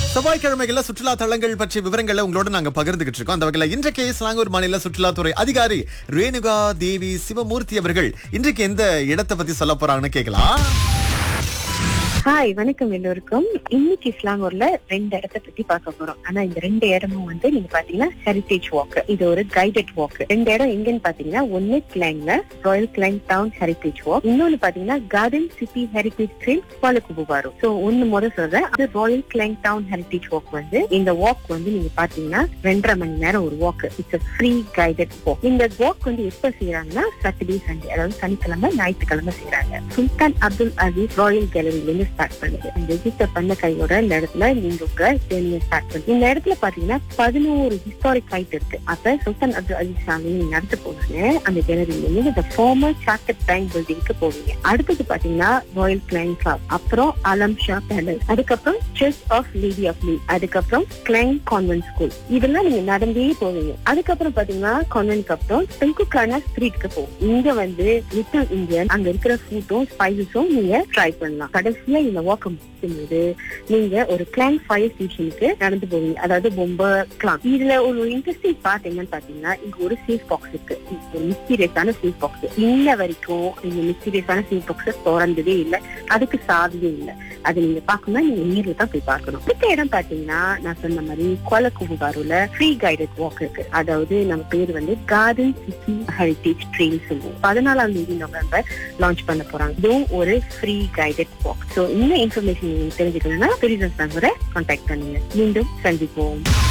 செவ்வாய்க்கிழமைகள்ல சுற்றுலா தலங்கள் பற்றிய விவரங்களை உங்களோட நாங்க பகிர்ந்துகிட்டு இருக்கோம் அந்த வகையில இன்றைக்கு ஸ்லாங்கூர் மாநில சுற்றுலாத்துறை அதிகாரி ரேணுகா தேவி சிவமூர்த்தி அவர்கள் இன்றைக்கு எந்த இடத்தை பத்தி சொல்ல போறாங்கன்னு கேட்கலாம் ஹாய் வணக்கம் எல்லோருக்கும் இன்னைக்கு இஸ்லாங்கூர்ல ரெண்டு இடத்த பத்தி பார்க்க போறோம் ஆனா இந்த ரெண்டு இடமும் வந்து நீங்க பாத்தீங்கன்னா ஹெரிட்டேஜ் வாக் இது ஒரு கைடட் வாக் ரெண்டு இடம் எங்கன்னு பாத்தீங்கன்னா ஒன்னு கிளாங்ல royal Klang town heritage walk இன்னொன்னு பாத்தீங்கன்னா கார்டன் சிட்டி ஹெரிட்டேஜ் ட்ரெயின் பாலகுபுவாரும் சோ ஒன்னு முத சொல்றேன் அது royal Klang town heritage walk வந்து இந்த வாக் வந்து நீங்க பாத்தீங்கன்னா ரெண்டரை மணி நேரம் ஒரு walk it's free guided walk இந்த வாக் வந்து எப்ப செய்யறாங்கன்னா சாட்டர்டே சண்டே அதாவது சனிக்கிழமை ஞாயிற்றுக்கிழமை செய்யறாங்க சுல்தான் அப்துல் அசீஸ் ராயல் கேலரியில இருந்து ஸ்டார்ட் பண்ணுது அந்த ரெஜிஸ்டர் பண்ண கையோட இந்த இடத்துல நீங்க உங்க ஜேர்னியை ஸ்டார்ட் பண்ணுங்க இந்த இடத்துல பாத்தீங்கன்னா பதினோரு ஹிஸ்டாரிக் சைட் இருக்கு அப்ப சுல்தான் அப்துல் அசீஸ் சாமி நீங்க நடந்து போனீங்க அந்த கேலரியில இருந்து இந்த ஃபார்மர் சார்ட்டட் பேங்க் பில்டிங்க்கு போவீங்க அடுத்தது பாத்தீங்கன்னா ராயல் கிளைங் கிளப் அப்புறம் அலம் ஷா பேலஸ் அதுக்கப்புறம் church of lady of Lee அதுக்கப்புறம் கிளைங் கான்வென்ட் ஸ்கூல் இதெல்லாம் நீங்க நடந்தே போவீங்க அதுக்கப்புறம் பாத்தீங்கன்னா கான்வென்ட்க்கு அப்புறம் பெங்குக்கான ஸ்ட்ரீட்க்கு போகும் இங்க வந்து லிட்டில் இந்தியன் அங்க இருக்கிற ஃபுட்டும் ஸ்பைசஸும் நீங்க ட்ரை பண்ணலாம் கடைசியா இந்த வாக்க முடிக்கும்போது நீங்க ஒரு கிளாங் ஃபயர் ஸ்டேஷனுக்கு நடந்து போவீங்க அதாவது பொம்ப கிளாங் இதுல ஒரு இன்ட்ரெஸ்டிங் பார்ட் என்னன்னு பாத்தீங்கன்னா இங்க ஒரு சேஃப் பாக்ஸ் இருக்கு இது ஒரு மிஸ்டீரியஸான சேஃப் பாக்ஸ் இன்ன வரைக்கும் இந்த மிஸ்டீரியஸான சேஃப் பாக்ஸ் திறந்ததே இல்லை அதுக்கு சாதியே இல்லை அது நீங்க பார்க்கணும்னா நீங்க நேர்ல தான் போய் பார்க்கணும் அடுத்த இடம் பாத்தீங்கன்னா நான் சொன்ன மாதிரி கோலக்குபுகாருல ஃப்ரீ கைடட் வாக் இருக்கு அதாவது நம்ம பேர் வந்து கார்டன் சிட்டி ஹெரிட்டேஜ் ட்ரெயின் சொல்லுவோம் பதினாலாம் தேதி நவம்பர் லான்ச் பண்ண போறாங்க இதுவும் ஒரு ஃப்ரீ கைடட் வாக் ஸோ இந்த இன்ஃபர்மேஷன் நீங்க தெரிஞ்சுக்கணும்னா டூரிசம் சாங்கரை கான்டாக்ட் பண்ணுங்க மீண்டும் சந்திப்போம்